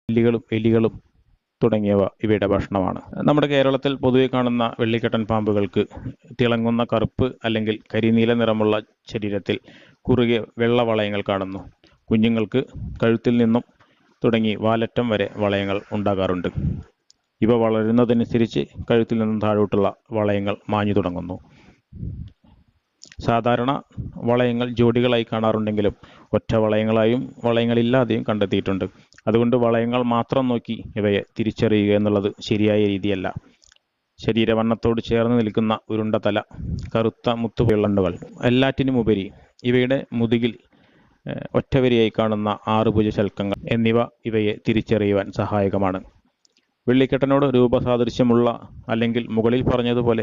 എല്ലികളും എലികളും തുടങ്ങിയവ ഇവയുടെ ഭക്ഷണമാണ് നമ്മുടെ കേരളത്തിൽ പൊതുവെ കാണുന്ന വെള്ളിക്കെട്ടൻ പാമ്പുകൾക്ക് തിളങ്ങുന്ന കറുപ്പ് അല്ലെങ്കിൽ കരിനീല നിറമുള്ള ശരീരത്തിൽ കുറുകെ വെള്ള വളയങ്ങൾ കാണുന്നു കുഞ്ഞുങ്ങൾക്ക് കഴുത്തിൽ നിന്നും തുടങ്ങി വാലറ്റം വരെ വളയങ്ങൾ ഉണ്ടാകാറുണ്ട് ഇവ വളരുന്നതനുസരിച്ച് കഴുത്തിൽ നിന്നും താഴോട്ടുള്ള വളയങ്ങൾ മാഞ്ഞു തുടങ്ങുന്നു സാധാരണ വളയങ്ങൾ ജോഡികളായി കാണാറുണ്ടെങ്കിലും ഒറ്റ വളയങ്ങളായും വളയങ്ങളില്ലാതെയും കണ്ടെത്തിയിട്ടുണ്ട് അതുകൊണ്ട് വളയങ്ങൾ മാത്രം നോക്കി ഇവയെ തിരിച്ചറിയുക എന്നുള്ളത് ശരിയായ രീതിയല്ല ശരീരവണ്ണത്തോട് ചേർന്ന് നിൽക്കുന്ന ഉരുണ്ട തല കറുത്ത മുത്തുപിള്ളണ്ടുകൾ എല്ലാറ്റിനുമുപരി ഇവയുടെ മുതുകിൽ ഏഹ്, ഒറ്റവരിയായി കാണുന്ന ആറുഭുജ ശൽക്കങ്ങൾ എന്നിവ ഇവയെ തിരിച്ചറിയുവാൻ സഹായകമാണ് വെള്ളിക്കെട്ടനോട് രൂപസാദൃശ്യമുള്ള അല്ലെങ്കിൽ മുകളിൽ പറഞ്ഞതുപോലെ